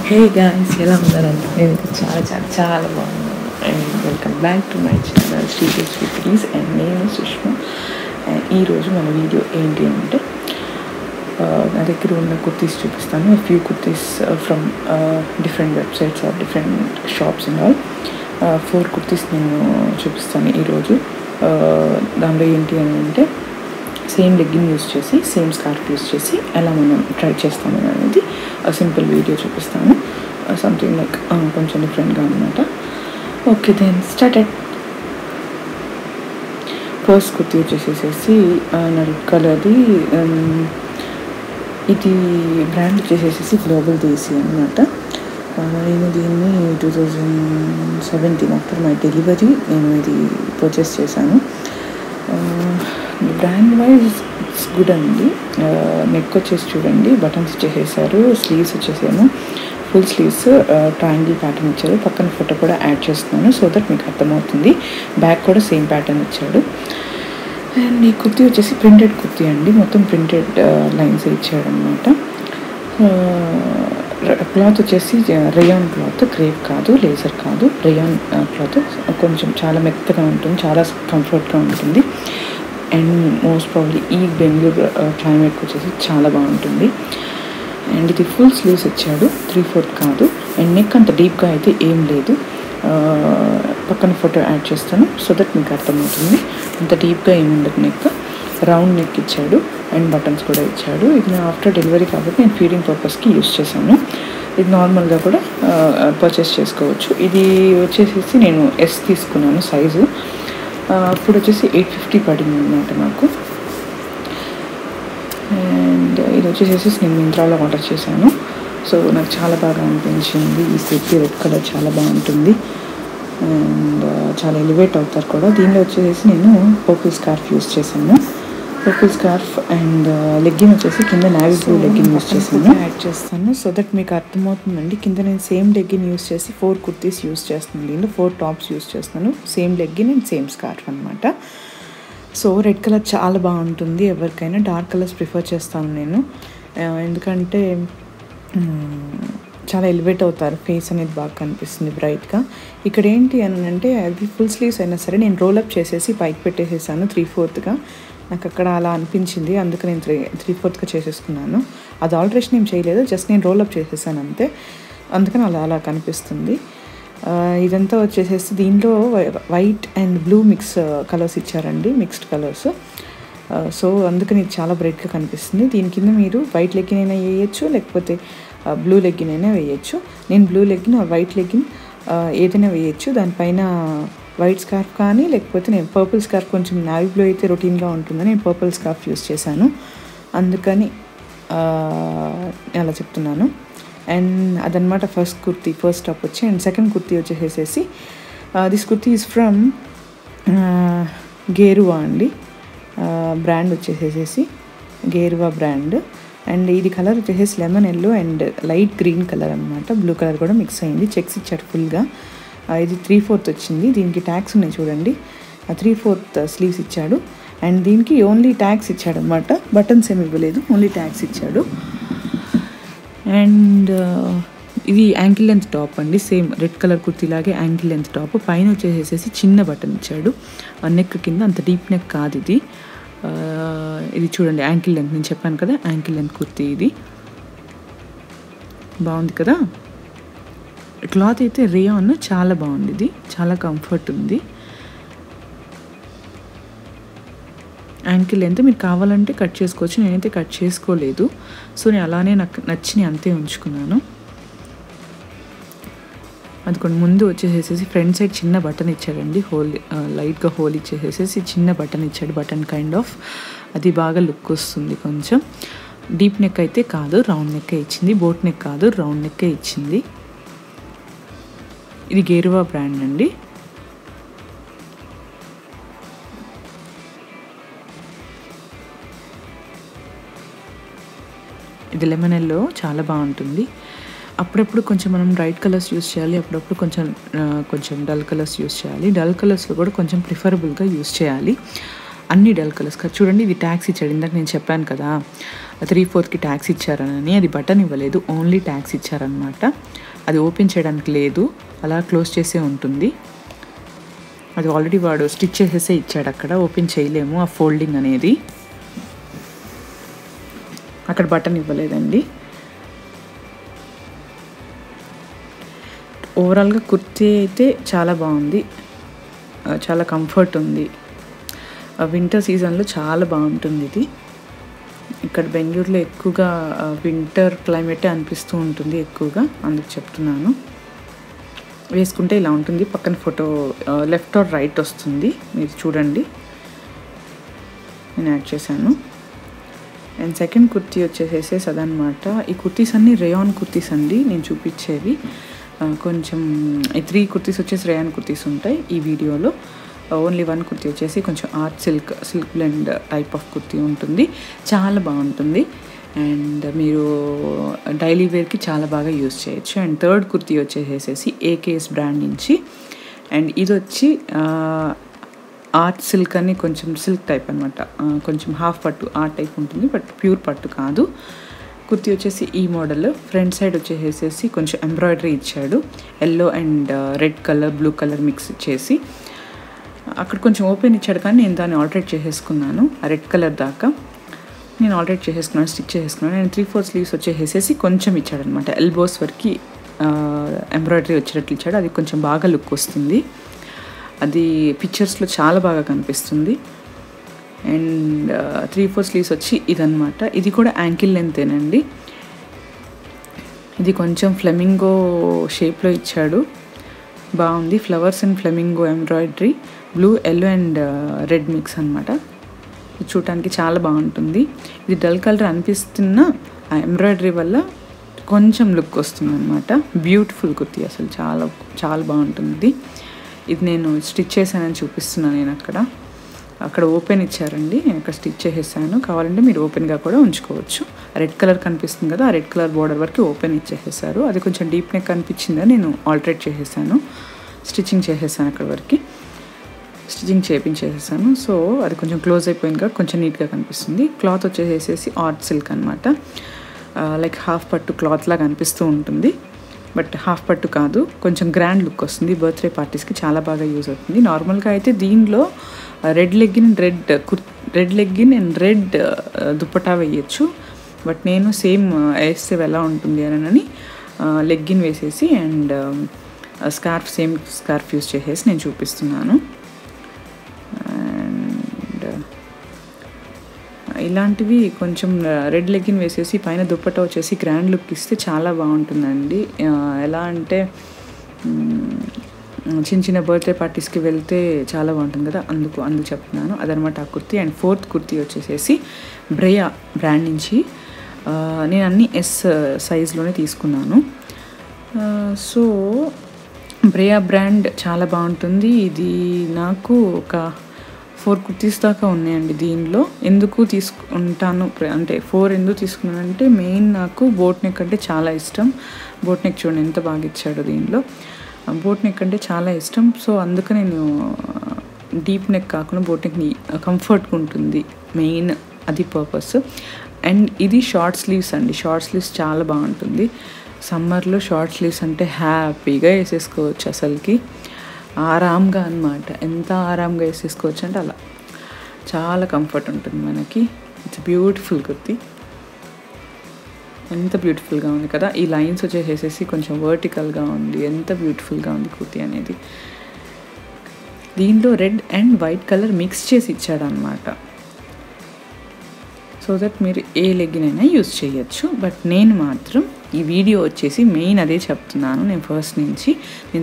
Hey guys ఎలా ఉన్నారంటే నేను ఇంకా చాలా చాలా చాలా బాగున్నాను and welcome back to my channel శ్రీదేవ్ స్వీట్రీస్ అండ్ నేను సుష్మా అండ్ ఈరోజు మన వీడియో ఏంటి అంటే ఆ, నా దగ్గర ఉన్న కుర్తీస్ చూపిస్తాను few kurtis from different websites or different shops and all four kurtis నేను చూపిస్తాను ఈరోజు ఆ, దానిలో ఏంటి అని అంటే సేమ్ లెగ్గిన్ యూస్ చేసి సేమ్ స్కార్ఫ్ యూస్ చేసి ఎలా మనం ట్రై చేస్తాము అనేది సింపుల్ వీడియో చూపిస్తాను సంథింగ్ లైక్ కొంచెం డిఫరెంట్గా అనమాట okay then started first kurti వచ్చేసేసి నా రెడ్ కలర్ది ఇది బ్రాండ్ వచ్చేసేసి గ్లోబల్ దేశీ అనమాట నేను దీన్ని two thousand seventeen after my delivery నేను ఇది పర్చేస్ చేశాను బ్రాండ్ వైజ్ ఇట్స్ గుడ్ అండి నెక్ వచ్చేసి చూడండి బటన్స్ వచ్చేసేసారు స్లీవ్స్ వచ్చేసేమో ఫుల్ స్లీవ్స్ ట్రయాంగిల్ ప్యాటర్న్ ఇచ్చారు పక్కన ఫోటో కూడా యాడ్ చేస్తున్నాను సో దట్ మీకు అర్థమవుతుంది బ్యాక్ కూడా సేమ్ ప్యాటర్న్ ఇచ్చాడు అండ్ ఈ కుర్తీ వచ్చేసి ప్రింటెడ్ కుర్తీ అండి మొత్తం ప్రింటెడ్ లైన్స్ ఇచ్చాడు అనమాట క్లాత్ వచ్చేసి రేయాన్ క్లాత్ క్రేప్ కాదు లేజర్ కాదు రేయాన్ క్లాత్ కొంచెం చాలా మెత్తగా ఉంటుంది చాలా కంఫర్ట్గా ఉంటుంది అండ్ మోస్ట్ ప్రాబ్లీ ఈ బెంగళూరు క్లైమేట్కి వచ్చేసి చాలా బాగుంటుంది అండ్ ఇది ఫుల్ స్లీవ్స్ ఇచ్చాడు త్రీ ఫోర్త్ కాదు అండ్ నెక్ అంత డీప్గా అయితే ఏం లేదు ఆ, పక్కన ఫోటో యాడ్ చేస్తాను సో దట్ మీకు అర్థమవుతుంది అంత డీప్గా ఏమి ఉండదు నెక్ రౌండ్ నెక్ ఇచ్చాడు అండ్ బటన్స్ కూడా ఇచ్చాడు ఇది నా ఆఫ్టర్ డెలివరీ కాబట్టి నేను ఫీడింగ్ పర్పస్కి యూస్ చేశాను ఇది నార్మల్గా కూడా పర్చేస్ చేసుకోవచ్చు ఇది వచ్చేసేసి నేను ఎస్ తీసుకున్నాను సైజు అప్పుడు వచ్చేసి ఎయిట్ ఫిఫ్టీ పడింది అనమాట నాకు అండ్ ఇది వచ్చేసేసి నేను మింత్రాలో ఆర్డర్ చేశాను సో నాకు చాలా బాగా అనిపించింది ఈ కుర్తీ రెడ్ కలర్ చాలా బాగుంటుంది అండ్ చాలా ఎలివేట్ అవుతారు కూడా దీనిలో వచ్చేసి నేను పర్పుల్ స్కార్ఫ్ యూస్ చేశాను పర్పుల్ స్కార్ఫ్ అండ్ లెగ్గిన్ వచ్చేసి కింద నావీ బ్లూ లెగ్గిన్ యూస్ చేశాను యాడ్ చేస్తాను సో దట్ మీకు అర్థమవుతుందండి కింద నేను సేమ్ లెగ్గిన్ యూస్ చేసి ఫోర్ కుర్తీస్ యూస్ చేస్తున్నాను దీనిలో ఫోర్ టాప్స్ యూస్ చేస్తున్నాను same legging and same scarf అనమాట సో రెడ్ కలర్ చాలా బాగుంటుంది ఎవరికైనా డార్క్ కలర్స్ ప్రిఫర్ చేస్తాను నేను ఆ, ఎందుకంటే మ్, చాలా ఎలివేట్ అవుతారు ఫేస్ అనేది బాగా కనిపిస్తుంది బ్రైట్గా ఇక్కడ ఏంటి అని అంటే అది ఫుల్ స్లీవ్స్ అయినా సరే నేను రోల్ అప్ చేసేసి పైకి పెట్టేసేసాను త్రీ ఫోర్త్గా నాకు అక్కడ అలా అనిపించింది అందుకు నేను త్రీ త్రీ ఫోర్త్గా చేసేసుకున్నాను అది ఆల్టరేషన్ ఏం చేయలేదు జస్ట్ నేను రోల్ అప్ చేసేసాను అంతే అందుకని అలా అలా కనిపిస్తుంది ఆ, ఇదంతా వచ్చేసేసి దీంట్లో white and blue mix colours ఇచ్చారండి మిక్స్డ్ కలర్స్ సో అందుకని ఇది చాలా బ్రైట్గా కనిపిస్తుంది దీని కింద మీరు వైట్ లెగ్గిన్ అయినా వేయచ్చు లేకపోతే బ్లూ లెగ్గిన్ అయినా వేయచ్చు నేను బ్లూ లెగ్గిన్ వైట్ లెగ్గిన్ ఏదైనా వేయచ్చు దానిపైన వైట్ స్కార్ఫ్ కానీ లేకపోతే నేను పర్పుల్ స్కార్ఫ్ కొంచెం నావీ బ్లూ అయితే రొటీన్గా ఉంటుందని నేను పర్పుల్ స్కార్ఫ్ యూస్ చేశాను అందుకని ఆ, అలా చెప్తున్నాను అండ్ అదనమాట ఫస్ట్ కుర్తీ ఫస్ట్ టాప్ వచ్చి అండ్ సెకండ్ కుర్తీ వచ్చేసేసి this kurti is from Gerua అండి బ్రాండ్ వచ్చేసేసి గేరువా బ్రాండ్ అండ్ ఇది కలర్ వచ్చేసేసి lemon yellow and light green colour అనమాట బ్లూ కలర్ కూడా మిక్స్ అయింది చెక్స్ ఇచ్చారు ఫుల్గా ఇది త్రీ ఫోర్త్ వచ్చింది దీనికి ట్యాక్స్ ఉన్నాయి చూడండి త్రీ ఫోర్త్ స్లీవ్స్ ఇచ్చాడు అండ్ దీనికి ఓన్లీ ట్యాక్స్ ఇచ్చాడు అనమాట బటన్స్ ఏమి ఇవ్వలేదు ఓన్లీ ట్యాక్స్ ఇచ్చాడు అండ్ ఇది యాంకిల్ లెంత్ టాప్ అండి సేమ్ రెడ్ కలర్ కుర్తీలాగే యాంకిల్ లెంత్ టాప్ పైన వచ్చేసేసి చిన్న బటన్ ఇచ్చాడు నెక్ కింద అంత డీప్ నెక్ కాదు ఇది ఆ, ఇది చూడండి యాంకిల్ లెంత్ నేను చెప్పాను కదా యాంకిల్ లెంత్ కుర్తీ ఇది బాగుంది కదా క్లాత్ అయితే రేయాన్ చాలా బాగుంది ఇది చాలా కంఫర్ట్ ఉంది యాంకిల్ లెంత్ మీరు కావాలంటే కట్ చేసుకోవచ్చు నేనైతే కట్ చేసుకోలేదు సో నేను అలానే నాకు నచ్చిన అంతే ఉంచుకున్నాను అది కొన్ని ముందు వచ్చేసేసి ఫ్రంట్ సైడ్ చిన్న బటన్ ఇచ్చాడండి హోల్ ఆ, లైట్గా హోల్ ఇచ్చేసేసి చిన్న బటన్ ఇచ్చాడు బటన్ కైండ్ ఆఫ్ అది బాగా లుక్ వస్తుంది కొంచెం డీప్ నెక్ అయితే కాదు రౌండ్ నెక్కే ఇచ్చింది బోట్ నెక్ కాదు రౌండ్ నెక్కే ఇచ్చింది ఇది గేరువా బ్రాండ్ అండి ఇది లెమన్ ఎల్లో చాలా బాగుంటుంది అప్పుడప్పుడు కొంచెం మనం బ్రైట్ కలర్స్ యూస్ చేయాలి అప్పుడప్పుడు కొంచెం ఆ, కొంచెం డల్ కలర్స్ యూస్ చేయాలి డల్ కలర్స్లో కూడా కొంచెం ప్రిఫరబుల్గా యూస్ చేయాలి అన్ని డల్ కలర్స్ కదా చూడండి ఇది ట్యాక్స్ ఇచ్చాడు ఇందాక నేను చెప్పాను కదా త్రీ ఫోర్త్కి ట్యాక్స్ ఇచ్చారని అది బటన్ ఇవ్వలేదు ఓన్లీ ట్యాక్స్ ఇచ్చారనమాట అది ఓపెన్ చేయడానికి లేదు అలా క్లోజ్ చేసే ఉంటుంది అది ఆల్రెడీ వాడు స్టిచ్ చేసేసే ఇచ్చాడు అక్కడ ఓపెన్ చేయలేము ఆ ఫోల్డింగ్ అనేది అక్కడ బటన్ ఇవ్వలేదండి ఓవరాల్గా కుర్తీ అయితే చాలా బాగుంది ఆ, చాలా కంఫర్ట్ ఉంది వింటర్ సీజన్లో చాలా బాగుంటుంది ఇది ఇక్కడ బెంగళూరులో ఎక్కువగా వింటర్ క్లైమేటే అనిపిస్తూ ఉంటుంది ఎక్కువగా అందుకు చెప్తున్నాను వేసుకుంటే ఇలా ఉంటుంది పక్కన ఫోటో లెఫ్ట్ ఆర్ రైట్ వస్తుంది మీరు చూడండి నేను యాడ్ చేశాను అండ్ సెకండ్ కుర్తీ వచ్చేసేసి అదనమాట ఈ కుర్తీస్ అన్ని రేయాన్ కుర్తీస్ అండి నేను చూపించేవి ఆ, కొంచెం ఈ త్రీ కుర్తీస్ వచ్చేసి రేయాన్ కుర్తీస్ ఉంటాయి ఈ వీడియోలో ఓన్లీ వన్ కుర్తీ వచ్చేసి కొంచెం art silk silk blend type of kurti ఉంటుంది చాలా బాగుంటుంది అండ్ మీరు డైలీ వేర్కి చాలా బాగా యూస్ చేయొచ్చు అండ్ థర్డ్ కుర్తీ వచ్చేసేసి ఏకేఎస్ బ్రాండ్ నుంచి అండ్ ఇది వచ్చి ఆ, ఆర్ట్ సిల్క్ అని కొంచెం సిల్క్ టైప్ అనమాట కొంచెం హాఫ్ పట్టు ఆ టైప్ ఉంటుంది బట్ ప్యూర్ పట్టు కాదు కుర్తీ వచ్చేసి ఈ మోడల్ ఫ్రంట్ సైడ్ వచ్చేసేసి కొంచెం ఎంబ్రాయిడరీ ఇచ్చాడు yellow and red colour blue colour mix చేసి అక్కడ కొంచెం ఓపెన్ ఇచ్చాడు కానీ నేను దాన్ని ఆల్టరేట్ చేసేసుకున్నాను ఆ రెడ్ కలర్ దాకా నేను ఆల్రెడీ చేసేసుకున్నాను స్టిచ్ చేసేసుకున్నాను నేను త్రీ ఫోర్ స్లీవ్స్ వచ్చేసేసి కొంచెం ఇచ్చాడనమాట ఎల్బోస్ వరకు ఎంబ్రాయిడరీ వచ్చేటట్లు ఇచ్చాడు అది కొంచెం బాగా లుక్ వస్తుంది అది పిక్చర్స్లో చాలా బాగా కనిపిస్తుంది అండ్ త్రీ ఫోర్ స్లీవ్స్ వచ్చి ఇదనమాట ఇది కూడా యాంకిల్ లెంతేనండి ఇది కొంచెం ఫ్లెమింగో షేప్లో ఇచ్చాడు బాగుంది flowers and flamingo embroidery blue yellow and red mix అనమాట ఇది చూడటానికి చాలా బాగుంటుంది ఇది డల్ కలర్ అనిపిస్తున్న ఆ ఎంబ్రాయిడరీ వల్ల కొంచెం లుక్ వస్తుంది అనమాట బ్యూటిఫుల్ కుర్తీ అసలు చాలా చాలా బాగుంటుంది ఇది నేను స్టిచ్ చేశానని చూపిస్తున్నాను నేను అక్కడ అక్కడ ఓపెన్ ఇచ్చారండి నేను అక్కడ స్టిచ్ చేసేసాను కావాలంటే మీరు ఓపెన్గా కూడా ఉంచుకోవచ్చు రెడ్ కలర్ కనిపిస్తుంది కదా ఆ రెడ్ కలర్ బార్డర్ వరకు ఓపెన్ ఇచ్చేసేసారు అది కొంచెం డీప్ నెక్ కనిపించిందని నేను ఆల్టరేట్ చేసేసాను స్టిచ్చింగ్ చేసేసాను అక్కడ వరకు స్టిచ్చింగ్ చేయించేసేసాను సో అది కొంచెం క్లోజ్ అయిపోయింది కాబట్టి కొంచెం నీట్గా కనిపిస్తుంది క్లాత్ వచ్చేసేసి ఆర్ట్ సిల్క్ అనమాట లైక్ హాఫ్ పట్టు క్లాత్ లాగా అనిపిస్తూ ఉంటుంది బట్ హాఫ్ పట్టు కాదు కొంచెం గ్రాండ్ లుక్ వస్తుంది బర్త్డే పార్టీస్కి చాలా బాగా యూజ్ అవుతుంది నార్మల్గా అయితే దీనిలో రెడ్ లెగ్గిన్ రెడ్ కుర్ red legging and red dupatta వేయచ్చు బట్ నేను సేమ్ వేస్తే ఎలా ఉంటుంది అని లెగ్గిన్ వేసేసి and scarf same scarf use చేసేసి నేను చూపిస్తున్నాను అండ్ ఇలాంటివి కొంచెం రెడ్ లెగ్గిన్ వేసేసి పైన దుప్పట వచ్చేసి గ్రాండ్ లుక్ ఇస్తే చాలా బాగుంటుందండి ఆ, ఎలా అంటే మ్, చిన్న చిన్న బర్త్డే పార్టీస్కి వెళ్తే చాలా బాగుంటుంది కదా అందుకు అందుకు చెప్తున్నాను అదనమాట ఆ కుర్తీ అండ్ ఫోర్త్ కుర్తీ వచ్చేసేసి బ్రేయా బ్రాండ్ నుంచి ఆ, నేను అన్ని ఎస్ సైజ్లోనే తీసుకున్నాను ఆ, సో బ్రేయా బ్రాండ్ చాలా బాగుంటుంది ఇది నాకు ఒక ఫోర్ కుర్తీస్ దాకా ఉన్నాయండి దీనిలో ఎందుకు తీసుకుంటాను ప్ర- అంటే ఫోర్ ఎందుకు తీసుకున్నానంటే మెయిన్ నాకు బోట్ నెక్ అంటే చాలా ఇష్టం బోట్ నెక్ చూడండి ఎంత బాగా ఇచ్చాడు దీనిలో ఆ బోట్ నెక్ అంటే చాలా ఇష్టం సో అందుకు నేను డీప్ నెక్ కాకుండా బోట్ నెక్ కంఫర్ట్గా ఉంటుంది మెయిన్ అది పర్పస్ అండ్ ఇది షార్ట్ స్లీవ్స్ అండి షార్ట్ స్లీవ్స్ చాలా బాగుంటుంది సమ్మర్లో షార్ట్ స్లీవ్స్ అంటే హ్యాపీగా వేసేసుకోవచ్చు అసలుకి ఆరాంగా అన్నమాట ఎంత ఆరాంగా వేసేసుకోవచ్చు అంటే అలా చాలా కంఫర్ట్ ఉంటుంది మనకి ఇట్స్ బ్యూటిఫుల్ కుర్తి ఎంత బ్యూటిఫుల్గా ఉంది కదా ఈ లైన్స్ వచ్చేసేసి కొంచెం వర్టికల్గా ఉంది ఎంత బ్యూటిఫుల్గా ఉంది కుర్తి అనేది దీనిలో red and white colour mix చేసి ఇచ్చాడనమాట సో దట్ మీరు ఏ లెగ్గినైనా యూస్ చేయొచ్చు బట్ నేను మాత్రం ఈ వీడియో వచ్చేసి మెయిన్ అదే చెప్తున్నాను నేను ఫస్ట్ నుంచి నేను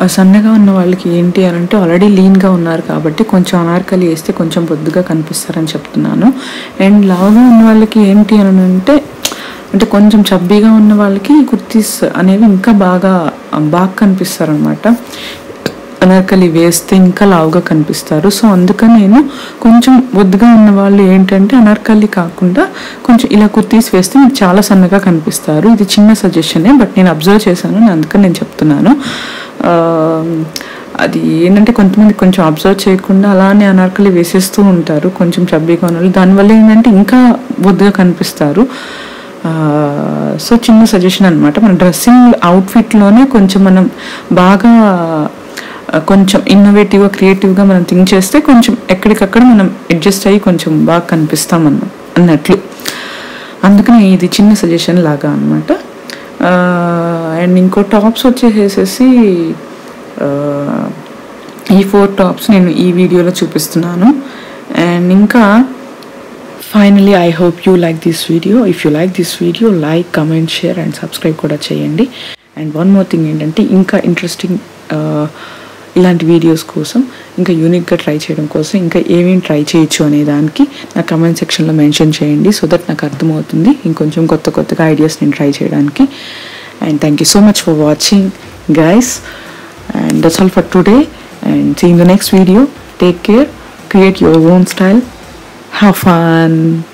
ఆ సన్నగా ఉన్న వాళ్ళకి ఏంటి అని అంటే ఆల్రెడీ లీన్గా ఉన్నారు కాబట్టి కొంచెం అనార్కలి వేస్తే కొంచెం బొద్దుగా కనిపిస్తారని చెప్తున్నాను అండ్ లావుగా ఉన్న వాళ్ళకి ఏంటి అని అంటే అంటే కొంచెం చబ్బీగా ఉన్న వాళ్ళకి కుర్తీస్ అనేవి ఇంకా బాగా బాగా కనిపిస్తారు అనమాట అనార్కలి వేస్తే ఇంకా లావుగా కనిపిస్తారు సో అందుకని నేను కొంచెం బొద్దుగా ఉన్న వాళ్ళు ఏంటంటే అనార్కలి కాకుండా కొంచెం ఇలా కుర్తీస్ వేస్తే మీకు చాలా సన్నగా కనిపిస్తారు ఇది చిన్న సజెషనే బట్ నేను అబ్జర్వ్ చేశాను నేను అందుకని నేను చెప్తున్నాను ఆ, అది ఏంటంటే కొంతమంది కొంచెం అబ్జర్వ్ చేయకుండా అలానే అనార్కలి వేసేస్తూ ఉంటారు కొంచెం చబ్బీగా ఉన్న వాళ్ళు దానివల్ల ఏంటంటే ఇంకా బొద్దుగా కనిపిస్తారు సో చిన్న సజెషన్ అనమాట మన డ్రెస్సింగ్ అవుట్ఫిట్లోనే కొంచెం మనం బాగా ఆ, కొంచెం ఇన్నోవేటివ్గా క్రియేటివ్గా మనం థింక్ చేస్తే కొంచెం ఎక్కడికక్కడ మనం అడ్జస్ట్ అయ్యి కొంచెం బాగా కనిపిస్తాం అన్న అన్నట్లు అందుకని ఇది చిన్న సజెషన్ లాగా అనమాట అండ్ ఇంకో టాప్స్ వచ్చేసేసి ఆ, ఈ ఫోర్ టాప్స్ నేను ఈ వీడియోలో చూపిస్తున్నాను అండ్ ఇంకా finally I hope you like this video if you like this video like comment share and subscribe కూడా చేయండి అండ్ వన్ మోర్ థింగ్ ఏంటంటే ఇంకా ఇంట్రెస్టింగ్ ఇలాంటి వీడియోస్ కోసం ఇంకా యూనిక్గా ట్రై చేయడం కోసం ఇంకా ఏమేమి ట్రై చేయొచ్చు అనే దానికి నా కమెంట్ సెక్షన్లో మెన్షన్ చేయండి సో దట్ నాకు అర్థమవుతుంది ఇంకొంచెం కొత్త కొత్తగా ఐడియాస్ నేను ట్రై చేయడానికి and thank you so much for watching guys and that's all for today and see in the next video take care create your own style Have fun.